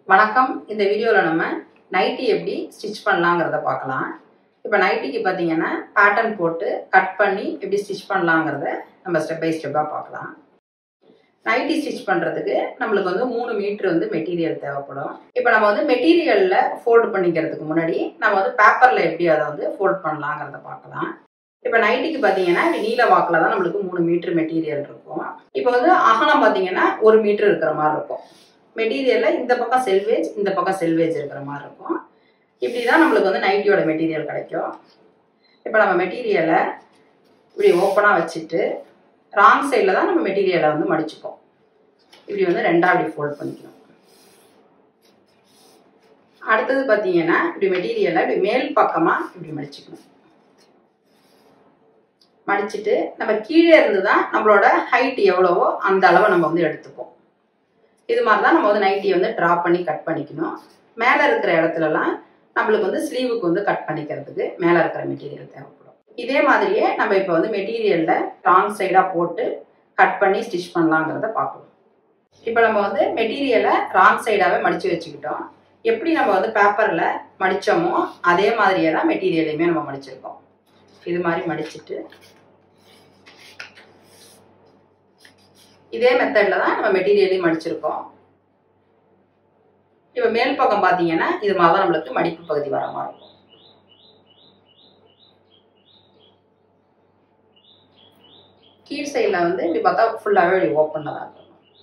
வணக்கம் இந்த வீடியோவில் நம்ம நைட்டி எப்படி ஸ்டிச் பண்ணலாங்கிறத பார்க்கலாம் இப்போ நைட்டிக்கு பார்த்தீங்கன்னா பேட்டர்ன் போட்டு கட் பண்ணி எப்படி ஸ்டிச் பண்ணலாங்கிறத நம்ம ஸ்டெப் பை ஸ்டெப்பாக பார்க்கலாம் நைட்டி ஸ்டிச் பண்ணுறதுக்கு நம்மளுக்கு வந்து மூணு மீட்ரு வந்து மெட்டீரியல் தேவைப்படும் இப்போ நம்ம வந்து மெட்டீரியலில் ஃபோல்டு பண்ணிக்கிறதுக்கு முன்னாடி நம்ம வந்து பேப்பரில் எப்படி அதை வந்து ஃபோல்ட் பண்ணலாங்கிறத பார்க்கலாம் இப்போ நைட்டிக்கு பார்த்தீங்கன்னா இப்படி நீல வாக்கில் தான் நம்மளுக்கு மூணு மீட்டர் மெட்டீரியல் இருக்கும் இப்போ வந்து அகலம் பார்த்தீங்கன்னா ஒரு மீட்டர் இருக்கிற மாதிரி இருக்கும் மெட்டீரியலில் இந்த பக்கம் செல்வேஜ் இந்த பக்கம் செல்வேஜ் இருக்கிற மாதிரி இருக்கும் இப்படி தான் நம்மளுக்கு வந்து நைட்டியோட மெட்டீரியல் கிடைக்கும் இப்போ நம்ம மெட்டீரியலை இப்படி ஓப்பனாக வச்சுட்டு ராங் சைடில் தான் நம்ம மெட்டீரியலை வந்து மடிச்சுப்போம் இப்படி வந்து ரெண்டாக இப்படி ஃபோல்ட் பண்ணிக்கணும் அடுத்தது பார்த்தீங்கன்னா இப்படி மெட்டீரியலை இப்படி மேல் பக்கமாக இப்படி மடிச்சுக்கணும் மடிச்சுட்டு நம்ம கீழே இருந்து தான் நம்மளோட ஹைட் எவ்வளவோ அந்த அளவை நம்ம வந்து எடுத்துப்போம் இது மாதிரி தான் நம்ம வந்து நைட்டியை வந்து ட்ரா பண்ணி கட் பண்ணிக்கணும் மேலே இருக்கிற இடத்துலலாம் நம்மளுக்கு வந்து ஸ்லீவுக்கு வந்து கட் பண்ணிக்கிறதுக்கு மேலே இருக்கிற மெட்டீரியல் தேவைப்படும் இதே மாதிரியே நம்ம இப்போ வந்து மெட்டீரியலில் ராங் சைடாக போட்டு கட் பண்ணி ஸ்டிச் பண்ணலாங்கிறத பார்க்கலாம் இப்போ நம்ம வந்து மெட்டீரியலை ராங் சைடாகவே மடித்து வச்சுக்கிட்டோம் எப்படி நம்ம வந்து பேப்பரில் மடித்தோமோ அதே மாதிரியே தான் மெட்டீரியலையுமே நம்ம மடிச்சிருக்கோம் இது மாதிரி மடிச்சுட்டு இதே மெத்தடில் தான் நம்ம மெட்டீரியலையும் மடிச்சிருக்கோம் இப்போ மேல் பக்கம் பார்த்தீங்கன்னா இது மாதிரி தான் நம்மளுக்கு மடிப்பு பகுதி வர மாதிரி இருக்கும் கீழ் சைடில் வந்து இப்படி பார்த்தா ஃபுல்லாகவே இப்படி ஓப்பனில் தான் இருக்கும்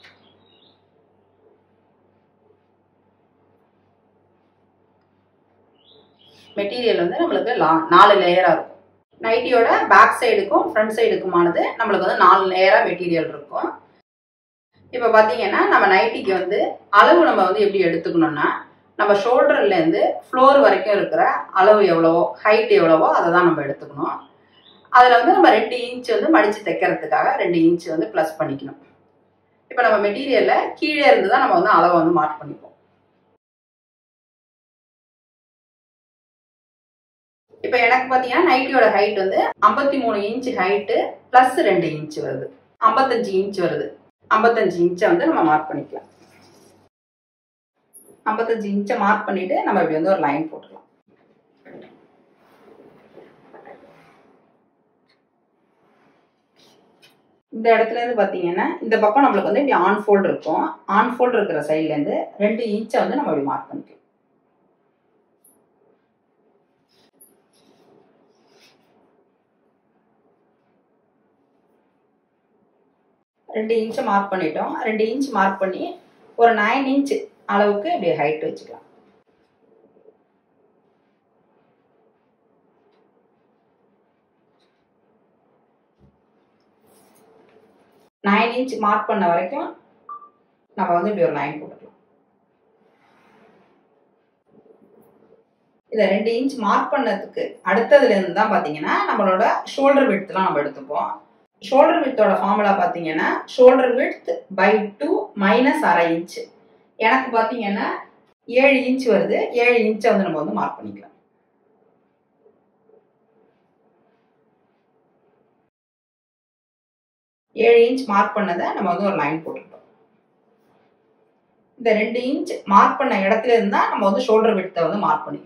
மெட்டீரியல் வந்து நம்மளுக்கு லா நாலு லேயராக இருக்கும் நைட்டியோட பேக் சைடுக்கும் ஃப்ரண்ட் சைடுக்குமானது நம்மளுக்கு வந்து நாலு லேயராக மெட்டீரியல் இருக்கும் இப்போ பார்த்தீங்கன்னா நம்ம நைட்டிக்கு வந்து அளவு நம்ம வந்து எப்படி எடுத்துக்கணும்னா நம்ம ஷோல்டர்லேருந்து ஃப்ளோர் வரைக்கும் இருக்கிற அளவு எவ்வளவோ ஹைட் எவ்வளவோ அதை தான் நம்ம எடுத்துக்கணும் அதில் வந்து நம்ம ரெண்டு இன்ச் வந்து மடித்து தைக்கிறதுக்காக ரெண்டு இன்ச் வந்து ப்ளஸ் பண்ணிக்கணும் இப்போ நம்ம மெட்டீரியலில் கீழே இருந்து தான் நம்ம வந்து அளவை வந்து மார்க் பண்ணிப்போம் இப்போ எனக்கு பார்த்தீங்கன்னா நைட்டியோட ஹைட் வந்து ஐம்பத்தி மூணு இன்ச் ஹைட்டு ப்ளஸ் ரெண்டு இன்ச் வருது ஐம்பத்தஞ்சு இன்ச் வருது ஐம்பத்தஞ்சு இன்ச்சை வந்து நம்ம மார்க் பண்ணிக்கலாம் ஐம்பத்தஞ்சு இன்ச்சை மார்க் பண்ணிட்டு நம்ம இப்படி வந்து ஒரு லைன் போட்டுக்கலாம் இந்த இடத்துல இருந்து பார்த்தீங்கன்னா இந்த பக்கம் நம்மளுக்கு வந்து இப்படி ஆன் ஃபோல்டு இருக்கும் ஆன் ஃபோல்டு இருக்கிற சைட்லேருந்து ரெண்டு இன்ச்சை வந்து நம்ம இப்படி மார்க் பண்ணிக்கலாம் ரெண்டு இன்ச்சு மார்க் பண்ணிட்டோம் ரெண்டு இன்ச் மார்க் பண்ணி ஒரு நைன் இன்ச் அளவுக்கு இப்படி ஹைட் வச்சுக்கலாம் நைன் இன்ச் மார்க் பண்ண வரைக்கும் நம்ம வந்து இப்படி ஒரு லைன் போட்டுக்கலாம் இதை ரெண்டு இன்ச் மார்க் பண்ணதுக்கு அடுத்ததுலேருந்து தான் பார்த்தீங்கன்னா நம்மளோட ஷோல்டர் விட்த்லாம் நம்ம எடுத்துப்போம் ஷோல்டர் வித்தோட ஃபார்முலா பார்த்தீங்கன்னா shoulder width by two minus அரை இன்ச் எனக்கு பார்த்தீங்கன்னா ஏழு இன்ச் வருது ஏழு இன்ச்சை வந்து நம்ம வந்து மார்க் பண்ணிக்கலாம் ஏழு இன்ச் மார்க் பண்ணதை நம்ம வந்து ஒரு லைன் போட்டுக்கிட்டோம் இந்த ரெண்டு இன்ச் மார்க் பண்ண இடத்துல இருந்தா நம்ம வந்து ஷோல்டர் வித்தை வந்து மார்க் பண்ணிக்கணும்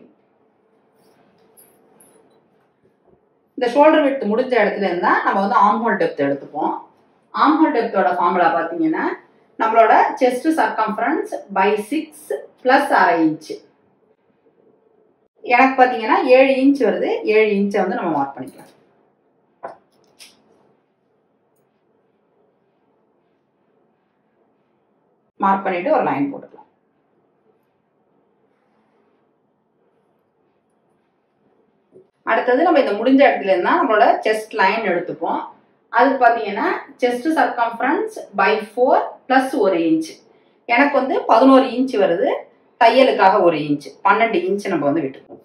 இந்த ஷோல்டர் வித் முடிஞ்ச இடத்துல இருந்தா நம்ம வந்து ஆம்ஹோல் டெப்த் எடுத்துப்போம் ஆம்ஹோல் டெப்த்தோட ஃபார்முலா பார்த்தீங்கன்னா நம்மளோட chest circumference by six plus அரை இன்ச் எனக்கு பார்த்தீங்கன்னா ஏழு இன்ச் வருது ஏழு இன்ச்சை வந்து நம்ம மார்க் பண்ணிக்கலாம் மார்க் பண்ணிட்டு ஒரு லைன் போட்டுக்கலாம் அடுத்தது நம்ம இந்த முடிஞ்ச இடத்துல இருந்தா நம்மளோட செஸ்ட் லைன் எடுத்துப்போம் அதுக்கு பார்த்தீங்கன்னா chest circumference by four plus ஒரு இன்ச் எனக்கு வந்து பதினோரு இன்ச் வருது தையலுக்காக ஒரு இன்ச் பன்னெண்டு இன்ச் நம்ம வந்து விட்டுப்போம்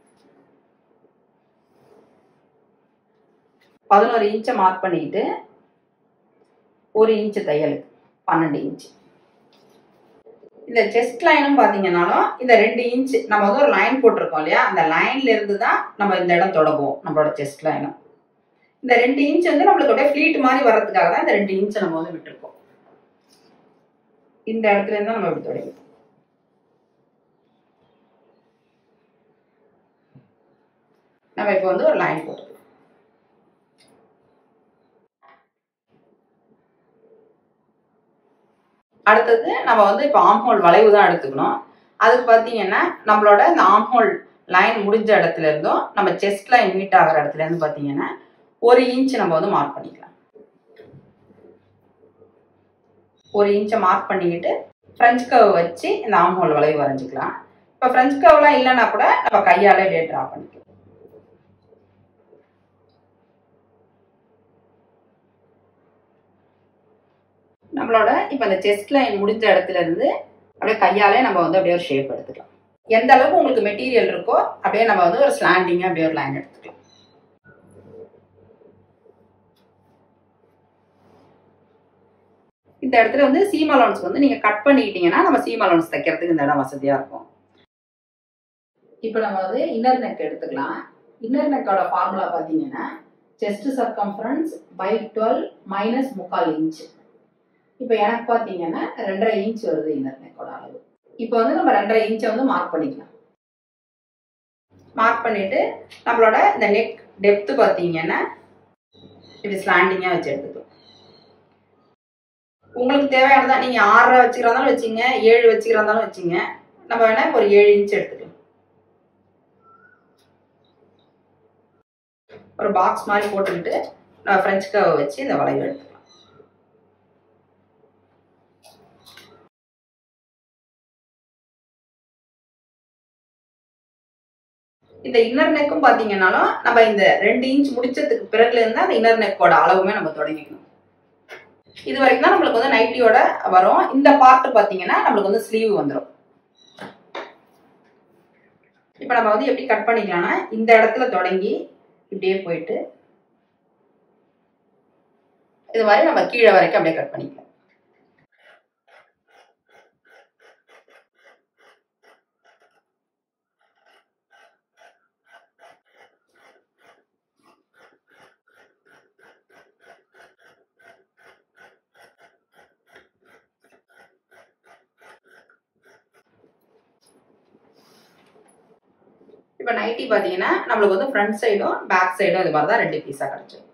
பதினோரு இன்ச்சை மார்க் பண்ணிட்டு ஒரு இன்ச் தையலுக்கு பன்னெண்டு இன்ச் இந்த செஸ்ட் லைனும் பார்த்தீங்கன்னாலும் இந்த ரெண்டு இன்ச் நம்ம வந்து ஒரு லைன் போட்டிருக்கோம் இல்லையா அந்த லைன்ல இருந்து தான் நம்ம இந்த இடம் தொடங்குவோம் நம்மளோட செஸ்ட் லைனும் இந்த ரெண்டு இன்ச் வந்து நம்மளுக்கு அப்படியே ஃபிளீட் மாதிரி வர்றதுக்காக தான் இந்த ரெண்டு இன்ச்சை நம்ம வந்து விட்டுருக்கோம் இந்த இடத்துல இருந்து தான் நம்ம இப்படி தொடங்கிப்போம் நம்ம இப்போ வந்து ஒரு லைன் போட்டுக்கலாம் அடுத்தது நம்ம வந்து இப்போ ஆம்ஹோல் வளைவு தான் எடுத்துக்கணும் அதுக்கு பார்த்தீங்கன்னா நம்மளோட இந்த ஆம்ஹோல் லைன் முடிஞ்ச இடத்துல இருந்தும் நம்ம செஸ்ட் லைன் மீட் ஆகிற இடத்துல இருந்து பார்த்தீங்கன்னா ஒரு இன்ச் நம்ம வந்து மார்க் பண்ணிக்கலாம் ஒரு இன்ச்சை மார்க் பண்ணிக்கிட்டு ஃப்ரெஞ்ச் கர்வ் வச்சு இந்த ஆம்ஹோல் வளைவு வரைஞ்சிக்கலாம் இப்போ ஃப்ரெஞ்ச் கர்வ்லாம் இல்லைன்னா கூட நம்ம கையால் இப்படியே ட்ரா பண்ணிக்கலாம் நம்மளோட இப்போ இந்த செஸ்ட் லைன் முடிஞ்ச இடத்துல இருந்து அப்படியே கையாலே நம்ம வந்து அப்படியே ஒரு ஷேப் எடுத்துக்கலாம் எந்த அளவுக்கு உங்களுக்கு மெட்டீரியல் இருக்கோ அப்படியே நம்ம வந்து ஒரு ஸ்லாண்டிங்காக அப்படியே ஒரு லைன் எடுத்துக்கலாம் இந்த இடத்துல வந்து சீம் அலோன்ஸ் வந்து நீங்கள் கட் பண்ணிக்கிட்டீங்கன்னா நம்ம சீம் அலோன்ஸ் தைக்கிறதுக்கு இந்த இடம் வசதியாக இருக்கும் இப்போ நம்ம வந்து இன்னர் நெக் எடுத்துக்கலாம் இன்னர் நெக்கோட ஃபார்முலா பார்த்தீங்கன்னா chest circumference by twelve minus முக்கால் இன்ச் இப்போ எனக்கு பார்த்தீங்கன்னா ரெண்டரை இன்ச் வருது இன்னர் நெக்கோட அளவு இப்போ வந்து நம்ம ரெண்டரை இன்ச்சை வந்து மார்க் பண்ணிக்கலாம் மார்க் பண்ணிட்டு நம்மளோட இந்த நெக் டெப்த்து பார்த்தீங்கன்னா இப்படி ஸ்லாண்டிங்காக வச்சு எடுத்துக்கலாம் உங்களுக்கு தேவையானதா நீங்கள் ஆறரை வச்சுக்கிறதாலும் வச்சுங்க ஏழு வச்சுக்கிறதாலும் வச்சுங்க நம்ம வேணால் ஒரு ஏழு இன்ச் எடுத்துக்கலாம் ஒரு பாக்ஸ் மாதிரி போட்டுக்கிட்டு நம்ம ஃப்ரெஞ்ச் கவை வச்சு இந்த வளைவு எடுத்துக்கலாம் இந்த இன்னர் நெக்கும் பார்த்தீங்கன்னாலும் நம்ம இந்த ரெண்டு இன்ச் முடிச்சதுக்கு பிறகுல இருந்து அந்த இன்னர் நெக்கோட அளவுமே நம்ம தொடங்கிக்கணும் இது வரைக்கும் தான் நம்மளுக்கு வந்து நைட்டியோட வரும் இந்த பார்ட் பார்த்தீங்கன்னா நம்மளுக்கு வந்து ஸ்லீவ் வந்துடும் இப்போ நம்ம வந்து எப்படி கட் பண்ணிக்கலாம்னா இந்த இடத்துல தொடங்கி இப்படியே போயிட்டு இது மாதிரி நம்ம கீழே வரைக்கும் அப்படியே கட் பண்ணிக்கலாம் இப்போ நைட்டி பார்த்தீங்கன்னா நம்மளுக்கு வந்து ஃப்ரண்ட் சைடும் பேக் சைடும் இது மாதிரி தான் ரெண்டு பீஸாக கிடச்சிடும்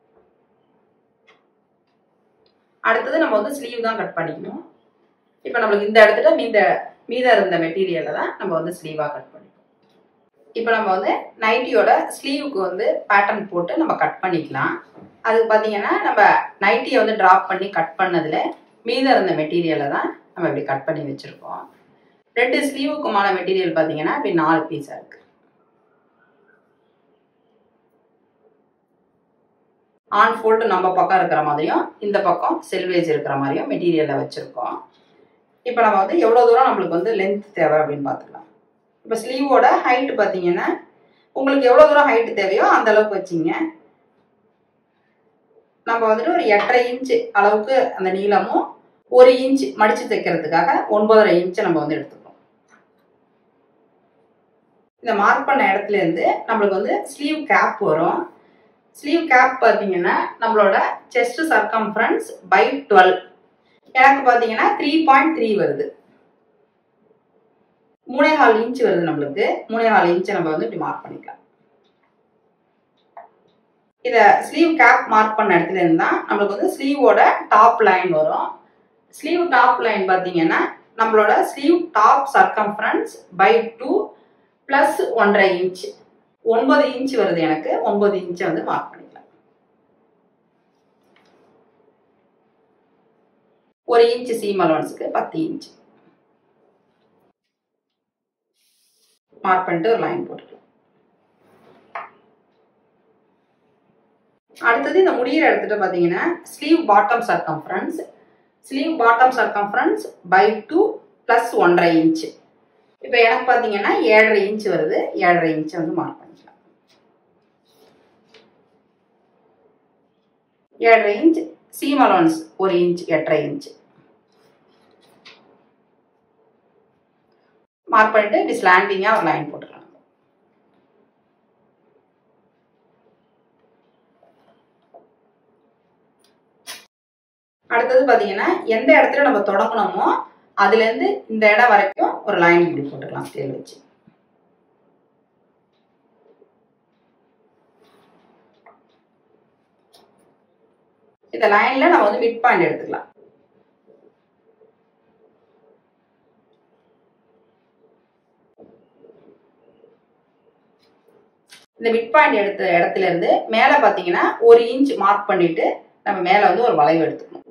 அடுத்தது நம்ம வந்து ஸ்லீவ் தான் கட் பண்ணிக்கணும் இப்போ நம்மளுக்கு இந்த இடத்துல மீத மீத இருந்த மெட்டீரியலை தான் நம்ம வந்து ஸ்லீவாக கட் பண்ணிக்கணும் இப்போ நம்ம வந்து நைட்டியோட ஸ்லீவுக்கு வந்து பேட்டர்ன் போட்டு நம்ம கட் பண்ணிக்கலாம் அதுக்கு பார்த்தீங்கன்னா நம்ம நைட்டியை வந்து ட்ராப் பண்ணி கட் பண்ணதில் மீத இருந்த மெட்டீரியலை தான் நம்ம இப்படி கட் பண்ணி வச்சுருக்கோம் ரெண்டு ஸ்லீவுக்குமான மெட்டீரியல் பார்த்தீங்கன்னா இப்படி நாலு பீஸாக இருக்குது ஆன் ஃபோல்டு நம்ம பக்கம் இருக்கிற மாதிரியும் இந்த பக்கம் செல்வேஜ் இருக்கிற மாதிரியும் மெட்டீரியலில் வச்சுருக்கோம் இப்போ நம்ம வந்து எவ்வளோ தூரம் நம்மளுக்கு வந்து லென்த் தேவை அப்படின்னு பார்த்துக்கலாம் இப்போ ஸ்லீவோட ஹைட்டு பார்த்தீங்கன்னா உங்களுக்கு எவ்வளோ தூரம் ஹைட்டு தேவையோ அந்த அளவுக்கு வச்சிங்க நம்ம வந்துட்டு ஒரு எட்டரை இன்ச்சு அளவுக்கு அந்த நீளமும் ஒரு இன்ச் மடித்து தைக்கிறதுக்காக ஒன்பதரை இன்ச்சை நம்ம வந்து எடுத்துக்கணும் இந்த மார்க் பண்ண இடத்துல இருந்து நம்மளுக்கு வந்து ஸ்லீவ் கேப் வரும் ஸ்லீவ் கேப் பார்த்தீங்கன்னா நம்மளோட செஸ்ட் சர்க்கம்ஃபரன்ஸ் பை டுவெல் எனக்கு பார்த்தீங்கன்னா த்ரீ பாயிண்ட் த்ரீ வருது மூணே கால் இன்ச் வருது நம்மளுக்கு மூணே கால் இன்ச்சை நம்ம வந்து இப்படி மார்க் பண்ணிக்கலாம் இதை ஸ்லீவ் கேப் மார்க் பண்ண இடத்துல இருந்தா நம்மளுக்கு வந்து ஸ்லீவோட டாப் லைன் வரும் ஸ்லீவ் டாப் லைன் பார்த்தீங்கன்னா நம்மளோட sleeve top circumference by two plus ஒன்றரை இன்ச் ஒன்பது இன்ச் வருது எனக்கு ஒன்பது இன்ச்சை வந்து மார்க் பண்ணிக்கலாம் ஒரு இன்ச் சீம் அலவன்ஸுக்கு பத்து இன்ச் மார்க் பண்ணிட்டு ஒரு லைன் போட்டுக்கலாம் அடுத்தது இந்த முடியிற இடத்துல பார்த்தீங்கன்னா sleeve bottom circumference sleeve bottom circumference by two plus ஒன்றரை இன்ச் இப்போ எனக்கு பார்த்தீங்கன்னா ஏழரை இன்ச் வருது ஏழரை இன்ச் வந்து மார்க் பண்ணிக்கலாம் ஏழரை இன்ச் சீம் அலோன்ஸ் ஒரு இன்ச் எட்டரை இன்ச் மார்க் பண்ணிட்டு இப்படி ஸ்லாண்டிங்காக ஒரு லைன் போட்டுக்கலாம் அடுத்தது பார்த்தீங்கன்னா எந்த இடத்துல நம்ம தொடங்கணுமோ அதுலேருந்து இந்த இடம் வரைக்கும் ஒரு லைன் இப்படி போட்டுக்கலாம் ஸ்கேல் வச்சு இந்த லைன்ல நம்ம வந்து மிட் பாயிண்ட் எடுத்துக்கலாம் இந்த மிட் பாயிண்ட் எடுத்த இடத்துல இருந்து மேல பாத்தீங்கன்னா ஒரு இன்ச் மார்க் பண்ணிட்டு நம்ம மேல வந்து ஒரு வளைவு எடுத்துக்கணும்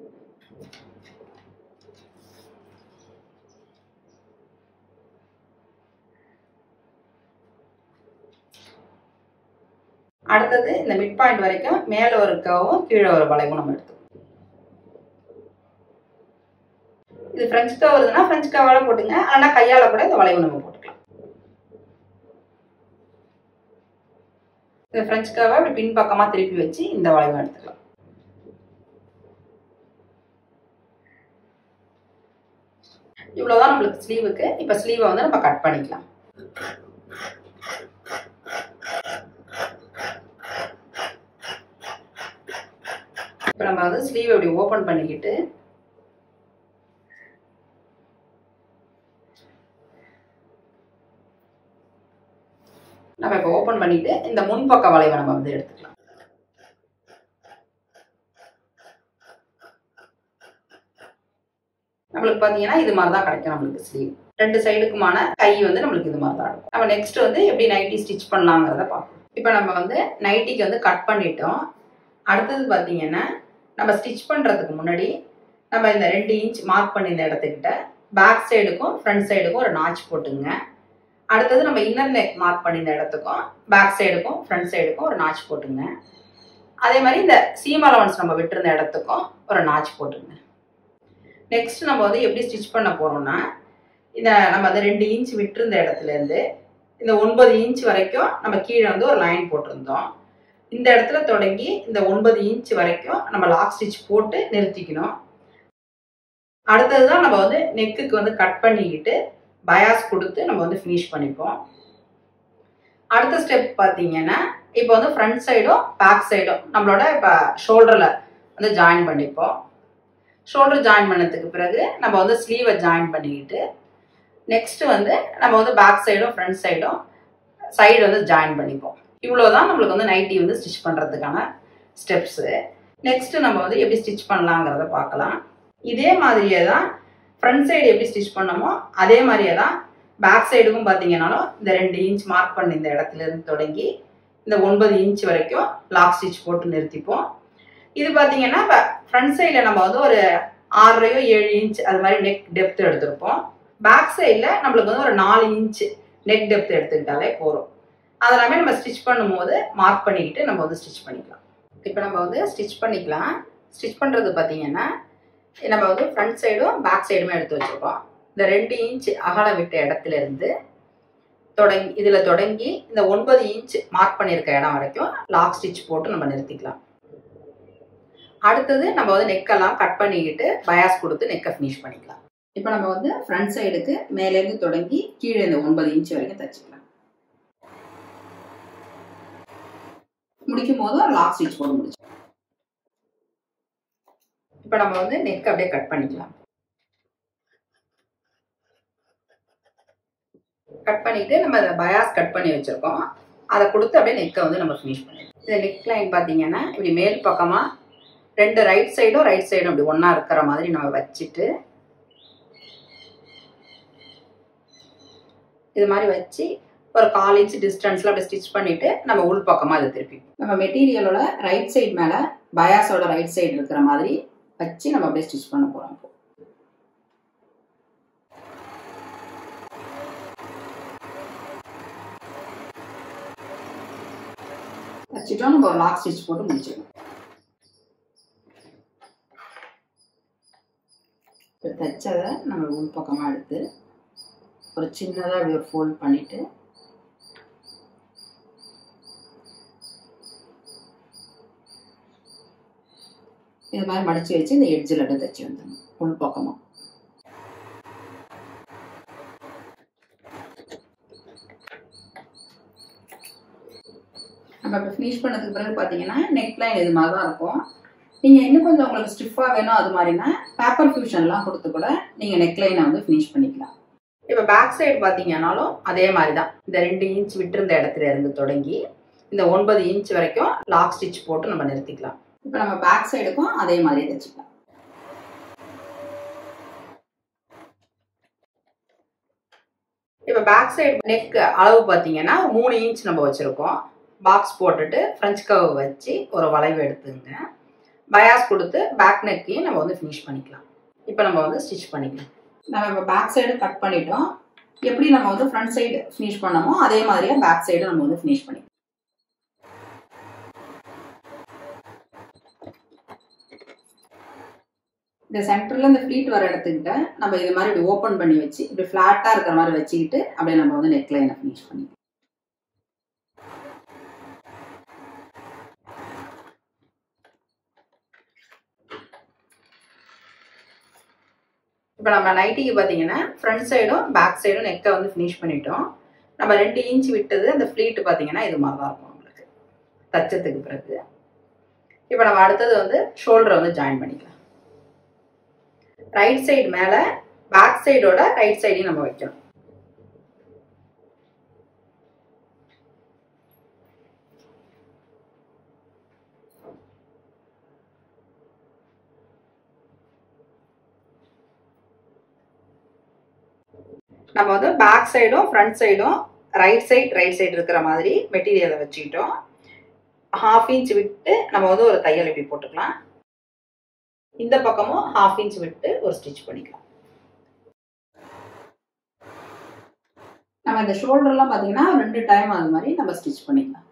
அடுத்தது இந்த மிட் பாயிண்ட் வரைக்கும் மேல ஒரு கவும் கீழே ஒரு வளைவும் நம்ம எடுத்துக்கணும் இது ஃப்ரெஞ்ச் கவ் வருதுன்னா ஃப்ரெஞ்ச் கவால போட்டுங்க ஆனா கையால கூட இந்த வளைவு நம்ம போட்டுக்கலாம் இந்த ஃப்ரெஞ்ச் கவை இப்படி பின்பக்கமா திருப்பி வச்சு இந்த வளைவு எடுத்துக்கலாம் இவ்வளவுதான் நம்மளுக்கு ஸ்லீவுக்கு இப்ப ஸ்லீவை வந்து நம்ம கட் பண்ணிக்கலாம் இப்போ நம்ம வந்து ஸ்லீவ் இப்படி ஓப்பன் பண்ணிக்கிட்டு நம்ம இப்போ ஓப்பன் பண்ணிட்டு இந்த முன்பக்க வளைவை நம்ம வந்து எடுத்துக்கலாம் நம்மளுக்கு பார்த்தீங்கன்னா இது மாதிரி தான் கிடைக்கும் நம்மளுக்கு ஸ்லீவ் ரெண்டு சைடுக்குமான கை வந்து நம்மளுக்கு இது மாதிரி தான் இருக்கும் நம்ம நெக்ஸ்ட் வந்து எப்படி நைட்டி ஸ்டிச் பண்ணலாங்கிறத பார்ப்போம் இப்போ நம்ம வந்து நைட்டிக்கு வந்து கட் பண்ணிட்டோம் அடுத்தது பார்த்தீங்கன்னா நம்ம ஸ்டிச் பண்ணுறதுக்கு முன்னாடி நம்ம இந்த ரெண்டு இன்ச் மார்க் பண்ணி இந்த இடத்துக்கிட்ட பேக் சைடுக்கும் ஃப்ரண்ட் சைடுக்கும் ஒரு நாச் போட்டுங்க அடுத்தது நம்ம இன்னர் நெக் மார்க் பண்ணி இந்த இடத்துக்கும் பேக் சைடுக்கும் ஃப்ரண்ட் சைடுக்கும் ஒரு நாச் போட்டுங்க அதே மாதிரி இந்த சீம் அலவன்ஸ் நம்ம விட்டுருந்த இடத்துக்கும் ஒரு நாச் போட்டுங்க நெக்ஸ்ட் நம்ம வந்து எப்படி ஸ்டிச் பண்ண போறோம்னா இந்த நம்ம அந்த ரெண்டு இன்ச் விட்டுருந்த இடத்துல இருந்து இந்த ஒன்பது இன்ச் வரைக்கும் நம்ம கீழே வந்து ஒரு லைன் போட்டிருந்தோம் இந்த இடத்துல தொடங்கி இந்த ஒன்பது இன்ச் வரைக்கும் நம்ம லாக் ஸ்டிச் போட்டு நிறுத்திக்கணும் அடுத்தது தான் நம்ம வந்து நெக்குக்கு வந்து கட் பண்ணிக்கிட்டு பயாஸ் கொடுத்து நம்ம வந்து ஃபினிஷ் பண்ணிப்போம் அடுத்த ஸ்டெப் பார்த்தீங்கன்னா இப்போ வந்து ஃப்ரண்ட் சைடும் பேக் சைடும் நம்மளோட இப்போ ஷோல்டரில் வந்து ஜாயின் பண்ணிப்போம் ஷோல்டர் ஜாயின் பண்ணதுக்கு பிறகு நம்ம வந்து ஸ்லீவை ஜாயின் பண்ணிக்கிட்டு நெக்ஸ்ட் வந்து நம்ம வந்து பேக் சைடும் ஃப்ரண்ட் சைடும் சைடு வந்து ஜாயின் பண்ணிப்போம் இவ்வளோதான் நம்மளுக்கு வந்து நைட்டி வந்து ஸ்டிச் பண்ணுறதுக்கான ஸ்டெப்ஸு நெக்ஸ்ட் நம்ம வந்து எப்படி ஸ்டிச் பண்ணலாங்கிறத பார்க்கலாம் இதே மாதிரியே தான் ஃப்ரண்ட் சைடு எப்படி ஸ்டிச் பண்ணமோ அதே மாதிரியே தான் பேக் சைடுக்கும் பார்த்தீங்கன்னாலும் இந்த ரெண்டு இன்ச் மார்க் பண்ண இந்த இடத்துல இருந்து தொடங்கி இந்த ஒன்பது இன்ச் வரைக்கும் லாக் ஸ்டிச் போட்டு நிறுத்திப்போம் இது பார்த்தீங்கன்னா ஃப்ரண்ட் சைடில் நம்ம வந்து ஒரு ஆறரையோ ஏழு இன்ச் அது மாதிரி நெக் டெப்த் எடுத்திருப்போம் பேக் சைடில் நம்மளுக்கு வந்து ஒரு நாலு இன்ச் நெக் டெப்த் எடுத்துக்கிட்டாலே போதும் அதெல்லாமே நம்ம ஸ்டிச் பண்ணும்போது மார்க் பண்ணிக்கிட்டு நம்ம வந்து ஸ்டிச் பண்ணிக்கலாம் இப்போ நம்ம வந்து ஸ்டிச் பண்ணிக்கலாம் ஸ்டிச் பண்ணுறது பார்த்தீங்கன்னா நம்ம வந்து ஃப்ரண்ட் சைடும் பேக் சைடுமே எடுத்து வச்சுருக்கோம் இந்த ரெண்டு இன்ச் அகலம் விட்ட இடத்துல இருந்து தொடங்கி இதில் தொடங்கி இந்த ஒன்பது இன்ச் மார்க் பண்ணியிருக்க இடம் வரைக்கும் லாக் ஸ்டிச் போட்டு நம்ம நிறுத்திக்கலாம் அடுத்தது நம்ம வந்து நெக்கெல்லாம் கட் பண்ணிக்கிட்டு பயாஸ் கொடுத்து நெக்கை ஃபினிஷ் பண்ணிக்கலாம் இப்போ நம்ம வந்து ஃப்ரண்ட் சைடுக்கு மேலேருந்து தொடங்கி கீழே இந்த ஒன்பது இன்ச் வரைக்கும் தச்சுக்கலாம் முடிக்கும் போது லாக் ஸ்டிச் போட்டு முடிச்சு இப்போ நம்ம வந்து நெக் அப்படியே கட் பண்ணிக்கலாம் கட் பண்ணிட்டு நம்ம அதை பயாஸ் கட் பண்ணி வச்சிருக்கோம் அதை கொடுத்து அப்படியே நெக்கை வந்து நம்ம ஃபினிஷ் பண்ணிடலாம் இந்த நெக் லைன் பார்த்தீங்கன்னா இப்படி மேல் பக்கமாக ரெண்டு ரைட் சைடும் ரைட் சைடும் அப்படி ஒன்றா இருக்கிற மாதிரி நம்ம வச்சுட்டு இது மாதிரி வச்சு ஒரு கால் இன்ச் டிஸ்டன்ஸில் அப்படி ஸ்டிச் பண்ணிட்டு நம்ம உள் பக்கமாக அதை திருப்பி நம்ம மெட்டீரியலோட ரைட் சைடு மேலே பயாஸோட ரைட் சைடு இருக்கிற மாதிரி வச்சு நம்ம அப்படியே ஸ்டிச் பண்ண போகிறோம் இப்போ வச்சுட்டோம் நம்ம ஒரு லாக் ஸ்டிச் போட்டு முடிச்சிடணும் இப்போ தைச்சதை நம்ம உள் பக்கமாக எடுத்து ஒரு சின்னதாக அப்படி ஒரு ஃபோல்ட் பண்ணிவிட்டு இது மாதிரி மடித்து வச்சு இந்த எட்ஜில் அப்படியே தைச்சி வந்துடணும் உள் பக்கமாக நம்ம இப்போ ஃபினிஷ் பண்ணதுக்கு பிறகு பார்த்தீங்கன்னா நெக் லைன் இது மாதிரி தான் இருக்கும் நீங்கள் இன்னும் கொஞ்சம் உங்களுக்கு ஸ்டிஃபாக வேணும் அது மாதிரினா பேப்பர் ஃபியூஷன்லாம் கொடுத்து கூட நீங்கள் நெக் லைனை வந்து ஃபினிஷ் பண்ணிக்கலாம் இப்போ பேக் சைடு பார்த்தீங்கன்னாலும் அதே மாதிரி தான் இந்த ரெண்டு இன்ச் விட்டிருந்த இடத்துல இருந்து தொடங்கி இந்த ஒன்பது இன்ச் வரைக்கும் லாக் ஸ்டிச் போட்டு நம்ம நிறுத்திக்கலாம் இப்போ நம்ம பேக் சைடுக்கும் அதே மாதிரி தைச்சிக்கலாம் இப்போ பேக் சைடு நெக் அளவு பார்த்தீங்கன்னா மூணு இன்ச் நம்ம வச்சுருக்கோம் பாக்ஸ் போட்டுட்டு ஃப்ரெஞ்ச் கவ் வச்சு ஒரு வளைவு எடுத்துங்க பயாஸ் கொடுத்து பேக் நெக்கையும் நம்ம வந்து ஃபினிஷ் பண்ணிக்கலாம் இப்போ நம்ம வந்து ஸ்டிச் பண்ணிக்கலாம் நம்ம இப்போ பேக் சைடு கட் பண்ணிட்டோம் எப்படி நம்ம வந்து ஃப்ரண்ட் சைடு ஃபினிஷ் பண்ணமோ அதே மாதிரியே பேக் சைடு நம்ம வந்து ஃபினிஷ் பண்ணிக்கலாம் இந்த சென்டர்ல இந்த ஃப்ளீட் வர இடத்துக்கிட்ட நம்ம இது மாதிரி இப்படி ஓப்பன் பண்ணி வச்சு இப்படி ஃப்ளாட்டாக இருக்கிற மாதிரி வச்சுக்கிட்டு அப்படியே நம்ம வந்து நெக் லைனை ஃபினிஷ் பண்ணிக்கலாம் இப்போ நம்ம நைட்டிக்கு பார்த்தீங்கன்னா ஃப்ரண்ட் சைடும் பேக் சைடும் நெக்கை வந்து ஃபினிஷ் பண்ணிட்டோம் நம்ம ரெண்டு இன்ச் விட்டது அந்த ஃப்ளீட் பார்த்தீங்கன்னா இது மாதிரி தான் இருக்கும் நம்மளுக்கு தச்சத்துக்கு பிறகு இப்போ நம்ம அடுத்தது வந்து ஷோல்டரை வந்து ஜாயின் பண்ணிக்கலாம் ரைட் சைடு மேலே பேக் சைடோட ரைட் சைடையும் நம்ம வைக்கணும் நம்ம வந்து பேக் சைடும் ஃப்ரண்ட் சைடும் ரைட் சைடு ரைட் சைடு இருக்கிற மாதிரி மெட்டீரியலை வச்சுக்கிட்டோம் ஹாஃப் இன்ச் விட்டு நம்ம வந்து ஒரு தையல் இப்படி போட்டுக்கலாம் இந்த பக்கமும் ஹாஃப் இன்ச் விட்டு ஒரு ஸ்டிச் பண்ணிக்கலாம் நம்ம இந்த ஷோல்டர்லாம் பார்த்தீங்கன்னா ரெண்டு டைம் அது மாதிரி நம்ம ஸ்டிச் பண்ணிக்கலாம்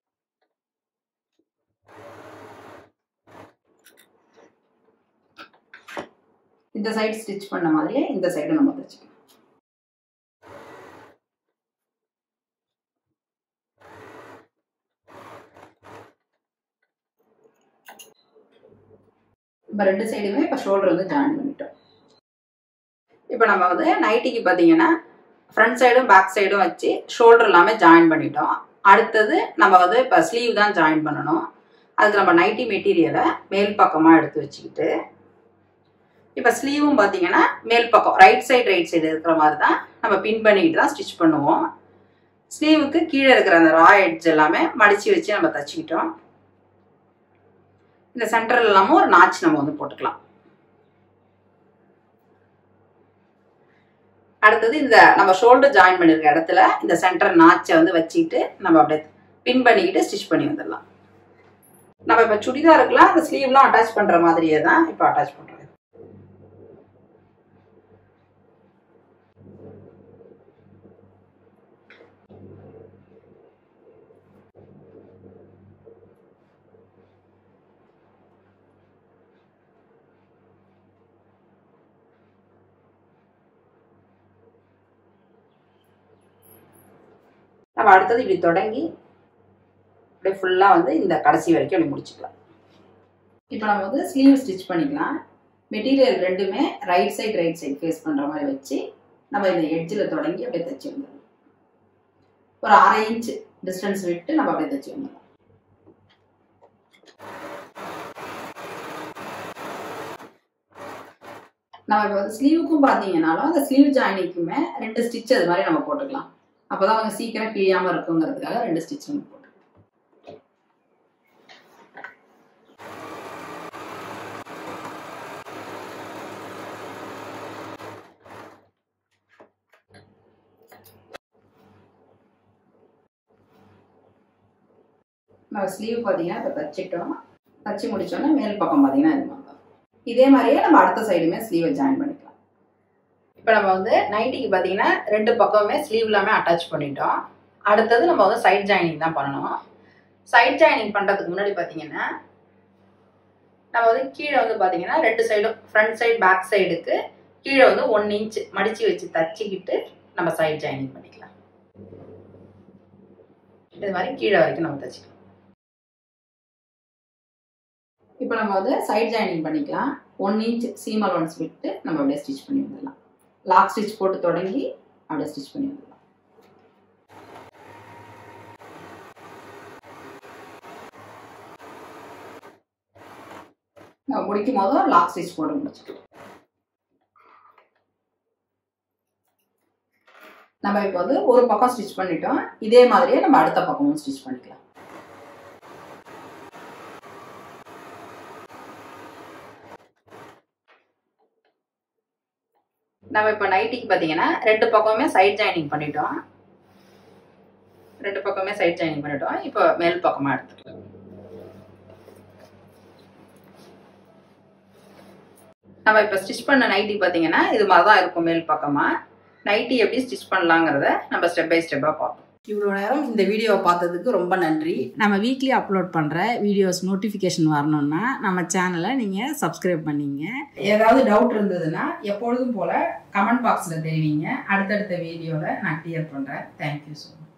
இந்த சைடு ஸ்டிச் பண்ண மாதிரியே இந்த சைடு நம்ம தைச்சிக்கலாம் இப்போ ரெண்டு சைடுமே இப்போ ஷோல்டர் வந்து ஜாயின் பண்ணிட்டோம் இப்போ நம்ம வந்து நைட்டிக்கு பார்த்தீங்கன்னா ஃப்ரண்ட் சைடும் பேக் சைடும் வச்சு ஷோல்டர் எல்லாமே ஜாயின் பண்ணிட்டோம் அடுத்தது நம்ம வந்து இப்போ ஸ்லீவ் தான் ஜாயின் பண்ணணும் அதுக்கு நம்ம நைட்டி மெட்டீரியலை மேல் பக்கமாக எடுத்து வச்சுக்கிட்டு இப்போ ஸ்லீவும் பார்த்தீங்கன்னா மேல் பக்கம் ரைட் சைடு ரைட் சைடு இருக்கிற மாதிரி தான் நம்ம பின் பண்ணிக்கிட்டு தான் ஸ்டிச் பண்ணுவோம் ஸ்லீவுக்கு கீழே இருக்கிற அந்த ரா எட்ஜ் எல்லாமே மடித்து வச்சு நம்ம தச்சுக்கிட்டோம் இந்த சென்டர் இல்லாமல் ஒரு நாச் நம்ம வந்து போட்டுக்கலாம் அடுத்தது இந்த நம்ம ஷோல்டர் ஜாயின் பண்ணிருக்க இடத்துல இந்த சென்டர் நாச்சை வந்து வச்சுக்கிட்டு நம்ம அப்படியே பின் பண்ணிக்கிட்டு ஸ்டிச் பண்ணி வந்துடலாம் நம்ம இப்போ சுடிதாருக்குலாம் அந்த ஸ்லீவ்லாம் அட்டாச் பண்ணுற மாதிரியே தான் இப்போ அட்டாச் பண்ணுறோம் நம்ம அடுத்தது இப்படி தொடங்கி அப்படியே ஃபுல்லாக வந்து இந்த கடைசி வரைக்கும் அப்படி முடிச்சுக்கலாம் இப்போ நம்ம வந்து ஸ்லீவ் ஸ்டிச் பண்ணிக்கலாம் மெட்டீரியல் ரெண்டுமே right side right side face பண்ணுற மாதிரி வச்சு நம்ம இந்த எட்ஜில் தொடங்கி அப்படியே தைச்சி வந்துடலாம் ஒரு அரை இன்ச் டிஸ்டன்ஸ் விட்டு நம்ம அப்படியே தைச்சி வந்துடலாம் நம்ம இப்போ வந்து ஸ்லீவுக்கும் பார்த்தீங்கன்னாலும் அந்த ஸ்லீவ் ஜாயினிக்குமே ரெண்டு ஸ்டிச் அது மாதிரி நம்ம போட்டுக்கலாம் அப்போதான் அவங்க சீக்கிரம் கிழியாம இருக்குங்கிறதுக்காக ரெண்டு ஸ்டிச் நம்ம போட்டு நம்ம ஸ்லீவ் பார்த்தீங்கன்னா இப்போ தச்சிட்டோம் தச்சு முடிச்சோன்னே மேல் பக்கம் பார்த்தீங்கன்னா இது மாதிரி தான் இதே மாதிரியே நம்ம அடுத்த சைடுமே ஸ்லீவை ஜாயின் பண்ணிக்கலாம் இப்போ நம்ம வந்து நைட்டிக்கு பார்த்தீங்கன்னா ரெண்டு பக்கமுமே ஸ்லீவ் எல்லாமே அட்டாச் பண்ணிட்டோம் அடுத்தது நம்ம வந்து சைட் ஜாயினிங் தான் பண்ணணும் சைட் ஜாயினிங் பண்ணுறதுக்கு முன்னாடி பார்த்தீங்கன்னா நம்ம வந்து கீழே வந்து பார்த்தீங்கன்னா ரெண்டு சைடும் ஃப்ரண்ட் சைடு பேக் சைடுக்கு கீழே வந்து ஒன் இன்ச் மடித்து வச்சு தச்சிக்கிட்டு நம்ம சைட் ஜாயினிங் பண்ணிக்கலாம் இது மாதிரி கீழே வரைக்கும் நம்ம தச்சுக்கலாம் இப்போ நம்ம வந்து சைட் ஜாயினிங் பண்ணிக்கலாம் ஒன் இன்ச் சீம் அலவன்ஸ் விட்டு நம்ம அப்படியே ஸ்டிச் பண்ணி வந்துடலாம் லாக் ஸ்டிச் போட்டு தொடங்கி அப்படியே ஸ்டிச் பண்ணி வந்துடலாம் நம்ம முடிக்கும் போதும் லாக் ஸ்டிச் போட்டு முடிச்சுக்கலாம் நம்ம இப்போ வந்து ஒரு பக்கம் ஸ்டிச் பண்ணிட்டோம் இதே மாதிரியே நம்ம அடுத்த பக்கமும் ஸ்டிச் பண்ணிக்கலாம் நம்ம இப்போ நைட்டிக்கு பார்த்தீங்கன்னா ரெண்டு பக்கமே சைட் ஜாயினிங் பண்ணிட்டோம் ரெண்டு பக்கமே சைட் ஜாயினிங் பண்ணிட்டோம் இப்போ மேல் பக்கமாக எடுத்துக்கலாம் நம்ம இப்போ ஸ்டிச் பண்ண நைட்டி பார்த்தீங்கன்னா இது மாதிரி தான் இருக்கும் மேல் பக்கமாக நைட்டி எப்படி ஸ்டிச் பண்ணலாங்கிறத நம்ம ஸ்டெப் பை ஸ்டெப்பாக பார்ப்போம் இவ்வளோ நேரம் இந்த வீடியோவை பார்த்ததுக்கு ரொம்ப நன்றி நம்ம வீக்லி அப்லோட் பண்ணுற வீடியோஸ் நோட்டிஃபிகேஷன் வரணும்னா நம்ம சேனலை நீங்கள் சப்ஸ்கிரைப் பண்ணிங்க ஏதாவது டவுட் இருந்ததுன்னா எப்பொழுதும் போல் கமெண்ட் பாக்ஸில் தெரிவிங்க அடுத்தடுத்த வீடியோவில் நான் கிளியர் பண்ணுறேன் தேங்க்யூ ஸோ மச்